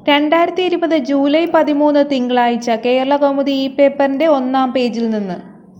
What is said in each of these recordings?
രണ്ടായിരത്തി ഇരുപത് ജൂലൈ പതിമൂന്ന് തിങ്കളാഴ്ച കേരള കൗമുദി ഈ പേപ്പറിന്റെ ഒന്നാം പേജിൽ നിന്ന്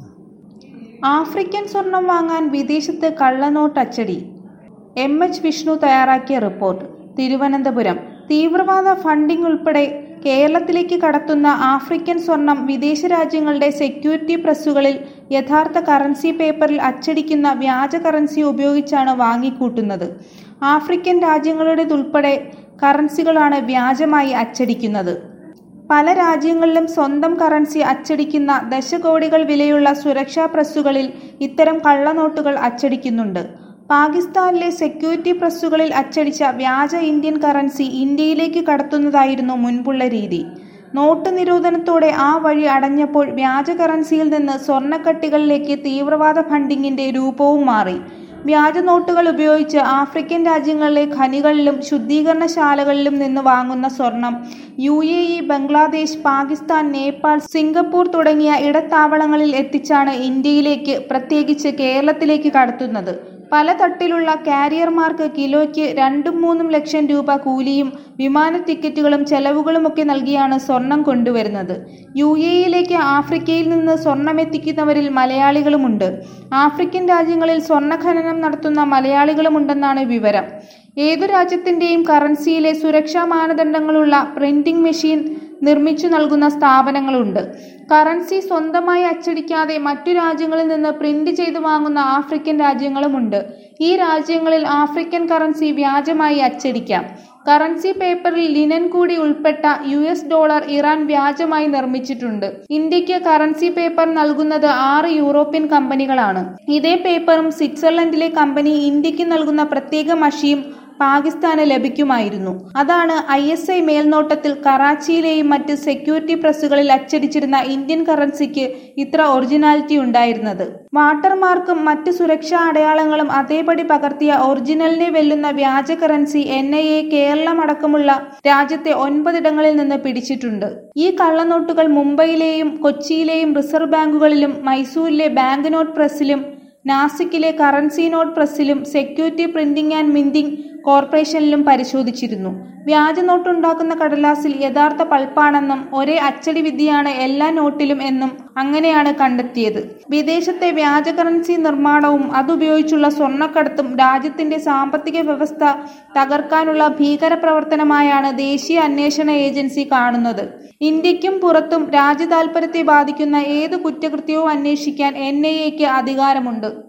ആഫ്രിക്കൻ സ്വർണം വാങ്ങാൻ വിദേശത്ത് കള്ളനോട്ട് അച്ചടി എം എച്ച് വിഷ്ണു തയ്യാറാക്കിയ റിപ്പോർട്ട് തിരുവനന്തപുരം തീവ്രവാദ ഫണ്ടിംഗ് ഉൾപ്പെടെ കേരളത്തിലേക്ക് കടത്തുന്ന ആഫ്രിക്കൻ സ്വർണം വിദേശ രാജ്യങ്ങളുടെ സെക്യൂരിറ്റി പ്രസ്സുകളിൽ യഥാർത്ഥ കറൻസി പേപ്പറിൽ അച്ചടിക്കുന്ന വ്യാജ കറൻസി ഉപയോഗിച്ചാണ് വാങ്ങിക്കൂട്ടുന്നത് ആഫ്രിക്കൻ രാജ്യങ്ങളുടേതുൾപ്പെടെ കറൻസികളാണ് വ്യാജമായി അച്ചടിക്കുന്നത് പല രാജ്യങ്ങളിലും സ്വന്തം കറൻസി അച്ചടിക്കുന്ന ദശകോടികൾ വിലയുള്ള സുരക്ഷാ പ്രസ്സുകളിൽ ഇത്തരം കള്ളനോട്ടുകൾ അച്ചടിക്കുന്നുണ്ട് പാകിസ്ഥാനിലെ സെക്യൂരിറ്റി പ്രസ്സുകളിൽ അച്ചടിച്ച വ്യാജ ഇന്ത്യൻ കറൻസി ഇന്ത്യയിലേക്ക് കടത്തുന്നതായിരുന്നു മുൻപുള്ള രീതി നോട്ട് നിരോധനത്തോടെ ആ വഴി അടഞ്ഞപ്പോൾ വ്യാജ കറൻസിയിൽ നിന്ന് സ്വർണ്ണക്കട്ടികളിലേക്ക് തീവ്രവാദ ഫണ്ടിങ്ങിന്റെ രൂപവും മാറി വ്യാജ നോട്ടുകൾ ഉപയോഗിച്ച് ആഫ്രിക്കൻ രാജ്യങ്ങളിലെ ഖനികളിലും ശുദ്ധീകരണശാലകളിലും നിന്ന് വാങ്ങുന്ന സ്വർണം U A E Bangladesh Pakistan Nepal Singapore തുടങ്ങിയ ഇടത്താവളങ്ങളിൽ എത്തിച്ചാണ് ഇന്ത്യയിലേക്ക് പ്രത്യേകിച്ച് കേരളത്തിലേക്ക് കടത്തുന്നത് പല തട്ടിലുള്ള കാരിയർമാർക്ക് കിലോയ്ക്ക് രണ്ടും മൂന്നും ലക്ഷം രൂപ കൂലിയും വിമാന ടിക്കറ്റുകളും ചെലവുകളുമൊക്കെ നൽകിയാണ് സ്വർണം കൊണ്ടുവരുന്നത് യു എയിലേക്ക് ആഫ്രിക്കയിൽ നിന്ന് സ്വർണം എത്തിക്കുന്നവരിൽ മലയാളികളുമുണ്ട് ആഫ്രിക്കൻ രാജ്യങ്ങളിൽ സ്വർണ്ണഖനനം നടത്തുന്ന മലയാളികളുമുണ്ടെന്നാണ് വിവരം ഏതു രാജ്യത്തിന്റെയും കറൻസിയിലെ സുരക്ഷാ മാനദണ്ഡങ്ങളുള്ള പ്രിന്റിംഗ് മെഷീൻ നിർമ്മിച്ചു നൽകുന്ന സ്ഥാപനങ്ങളുണ്ട് കറൻസി സ്വന്തമായി അച്ചടിക്കാതെ മറ്റു രാജ്യങ്ങളിൽ നിന്ന് പ്രിന്റ് ചെയ്ത് വാങ്ങുന്ന ആഫ്രിക്കൻ രാജ്യങ്ങളുമുണ്ട് ഈ രാജ്യങ്ങളിൽ ആഫ്രിക്കൻ കറൻസി വ്യാജമായി അച്ചടിക്കാം കറൻസി പേപ്പറിൽ ലിനൻ കൂടി ഉൾപ്പെട്ട യു എസ് ഡോളർ ഇറാൻ വ്യാജമായി നിർമ്മിച്ചിട്ടുണ്ട് ഇന്ത്യക്ക് കറൻസി പേപ്പർ നൽകുന്നത് ആറ് യൂറോപ്യൻ കമ്പനികളാണ് ഇതേ പേപ്പറും സ്വിറ്റ്സർലൻഡിലെ കമ്പനി ഇന്ത്യക്ക് നൽകുന്ന പ്രത്യേക മഷിയും പാകിസ്ഥാന് ലഭിക്കുമായിരുന്നു അതാണ് ഐ എസ് ഐ മേൽനോട്ടത്തിൽ കറാച്ചിയിലെയും മറ്റ് സെക്യൂരിറ്റി പ്രസ്സുകളിൽ അച്ചടിച്ചിരുന്ന ഇന്ത്യൻ കറൻസിക്ക് ഇത്ര ഒറിജിനാലിറ്റി ഉണ്ടായിരുന്നത് വാട്ടർമാർക്കും മറ്റ് സുരക്ഷാ അടയാളങ്ങളും അതേപടി പകർത്തിയ ഒറിജിനലിനെ വെല്ലുന്ന വ്യാജ currency N I A Keralam അടക്കമുള്ള രാജ്യത്തെ ഒൻപതിടങ്ങളിൽ നിന്ന് പിടിച്ചിട്ടുണ്ട് ഈ കള്ളനോട്ടുകൾ മുംബൈയിലെയും കൊച്ചിയിലെയും റിസർവ് ബാങ്കുകളിലും മൈസൂരിലെ ബാങ്ക് നോട്ട് പ്രസ്സിലും നാസിക്കിലെ കറൻസി നോട്ട് പ്രസ്സിലും സെക്യൂരിറ്റി പ്രിന്റിംഗ് ആൻഡ് മിന്റിംഗ് കോർപ്പറേഷനിലും പരിശോധിച്ചിരുന്നു വ്യാജ നോട്ടുണ്ടാക്കുന്ന കടലാസിൽ യഥാർത്ഥ പൾപ്പാണെന്നും ഒരേ അച്ചടി വിദ്യയാണ് എല്ലാ നോട്ടിലും എന്നും അങ്ങനെയാണ് കണ്ടെത്തിയത് വിദേശത്തെ വ്യാജ കറൻസി നിർമ്മാണവും അതുപയോഗിച്ചുള്ള സ്വർണ്ണക്കടത്തും രാജ്യത്തിന്റെ സാമ്പത്തിക വ്യവസ്ഥ തകർക്കാനുള്ള ഭീകര പ്രവർത്തനമായാണ് ദേശീയ അന്വേഷണ ഏജൻസി കാണുന്നത് ഇന്ത്യക്കും പുറത്തും രാജ്യ താൽപര്യത്തെ ബാധിക്കുന്ന ഏത് കുറ്റകൃത്യവും അന്വേഷിക്കാൻ എൻ ഐ എക്ക് അധികാരമുണ്ട്